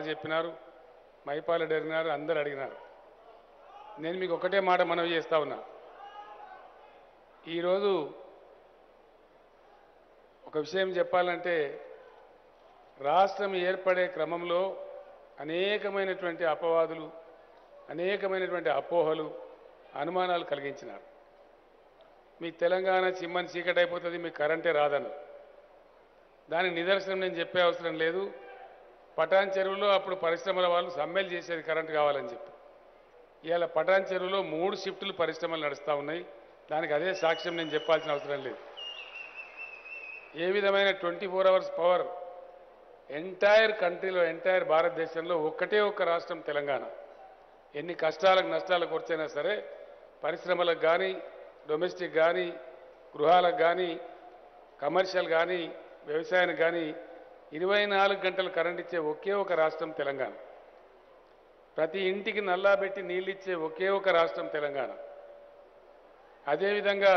చెప్పినారు మైపాలెడ్డి అడిగినారు అందరు అడిగినారు నేను మీకు ఒకటే మాట మనవి చేస్తా ఉన్నా ఈరోజు ఒక విషయం చెప్పాలంటే రాష్ట్రం ఏర్పడే క్రమంలో అనేకమైనటువంటి అపవాదులు అనేకమైనటువంటి అపోహలు అనుమానాలు కలిగించినారు మీ తెలంగాణ చిమ్మని చీకటి అయిపోతుంది మీకు కరెంటే రాదను దానికి నిదర్శనం నేను చెప్పే అవసరం లేదు పటాన్ చెరువులో అప్పుడు పరిశ్రమల వాళ్ళు సమ్మెలు చేసేది కరెంట్ కావాలని చెప్పి ఇవాళ పటాన్ చెరువులో మూడు షిఫ్టులు పరిశ్రమలు నడుస్తూ ఉన్నాయి దానికి అదే సాక్ష్యం నేను చెప్పాల్సిన అవసరం లేదు ఏ విధమైన twenty four hours power entire కంట్రీలో ఎంటైర్ భారతదేశంలో ఒక్కటే ఒక్క రాష్ట్రం తెలంగాణ ఎన్ని కష్టాలకు నష్టాలకు వచ్చైనా సరే పరిశ్రమలకు కానీ డొమెస్టిక్ కానీ గృహాలకు కానీ కమర్షియల్ కానీ వ్యవసాయానికి కానీ ఇరవై నాలుగు గంటలు కరెంట్ ఇచ్చే ఒకే ఒక రాష్ట్రం తెలంగాణ ప్రతి ఇంటికి నల్లా పెట్టి నీళ్ళు ఇచ్చే ఒకే ఒక రాష్ట్రం తెలంగాణ అదేవిధంగా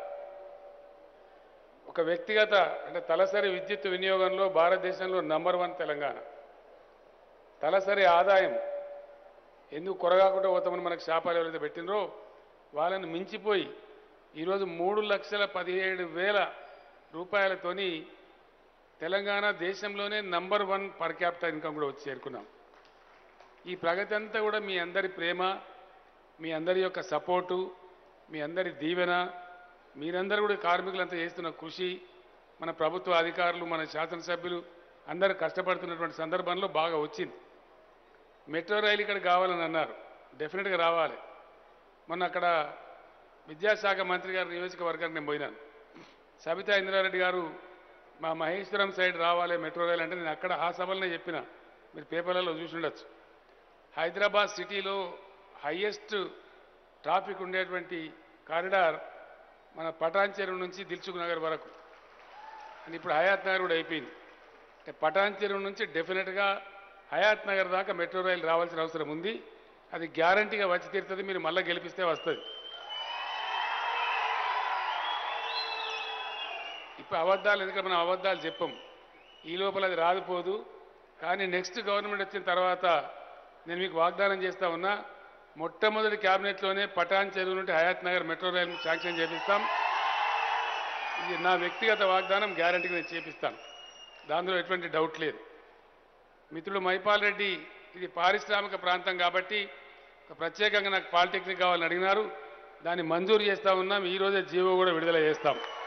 ఒక వ్యక్తిగత అంటే తలసరి విద్యుత్ వినియోగంలో భారతదేశంలో నంబర్ వన్ తెలంగాణ తలసరి ఆదాయం ఎందుకు కొరగాకుండా పోతామని మనకు శాపాలు ఎవరైతే పెట్టినరో వాళ్ళని మించిపోయి ఈరోజు మూడు లక్షల పదిహేడు వేల రూపాయలతోని తెలంగాణ దేశంలోనే number one per capital income కూడా వచ్చి చేరుకున్నాం ఈ ప్రగతి అంతా కూడా మీ అందరి ప్రేమ మీ అందరి యొక్క సపోర్టు మీ అందరి దీవెన మీరందరూ కూడా కార్మికులంతా చేస్తున్న కృషి మన ప్రభుత్వ అధికారులు మన శాసనసభ్యులు అందరూ కష్టపడుతున్నటువంటి సందర్భంలో బాగా వచ్చింది మెట్రో రైలు ఇక్కడ కావాలని అన్నారు డెఫినెట్గా రావాలి మొన్న అక్కడ విద్యాశాఖ మంత్రి గారి నియోజకవర్గానికి నేను పోయినాను సబితా ఇంద్రారెడ్డి గారు మా మహేశ్వరం సైడ్ రావాలి మెట్రో రైలు అంటే నేను అక్కడ ఆ సభలనే చెప్పిన మీరు పేపర్లలో చూసి ఉండొచ్చు హైదరాబాద్ సిటీలో హయ్యెస్ట్ ట్రాఫిక్ ఉండేటువంటి కారిడార్ మన పటాన్ చెరువు నుంచి దిల్సుఖ్ నగర్ వరకు అని ఇప్పుడు హయాత్ నగర్ కూడా అయిపోయింది అంటే పటాన్ చెరువు నుంచి డెఫినెట్గా హయాత్ నగర్ దాకా మెట్రో రైలు రావాల్సిన అవసరం ఉంది అది గ్యారంటీగా వచ్చి తీరుతుంది మీరు మళ్ళీ గెలిపిస్తే వస్తుంది ఇప్పుడు అబద్ధాలు ఎందుకంటే మనం అబద్ధాలు చెప్పం ఈ లోపల అది రాదుపోదు కానీ నెక్స్ట్ గవర్నమెంట్ వచ్చిన తర్వాత నేను మీకు వాగ్దానం చేస్తా ఉన్నా మొట్టమొదటి క్యాబినెట్లోనే పటాన్ చెరువు నుండి హయాత్ నగర్ మెట్రో రైలు శాంక్షన్ చేపిస్తాం ఇది నా వ్యక్తిగత వాగ్దానం గ్యారంటీగా నేను చేపిస్తాను దానిలో ఎటువంటి డౌట్ లేదు మిత్రుడు మైపాల్ రెడ్డి ఇది పారిశ్రామిక ప్రాంతం కాబట్టి ఒక ప్రత్యేకంగా నాకు పాలిటెక్నిక్ కావాలని అడిగినారు దాన్ని మంజూరు చేస్తా ఉన్నాం ఈ రోజే జీవో కూడా విడుదల చేస్తాం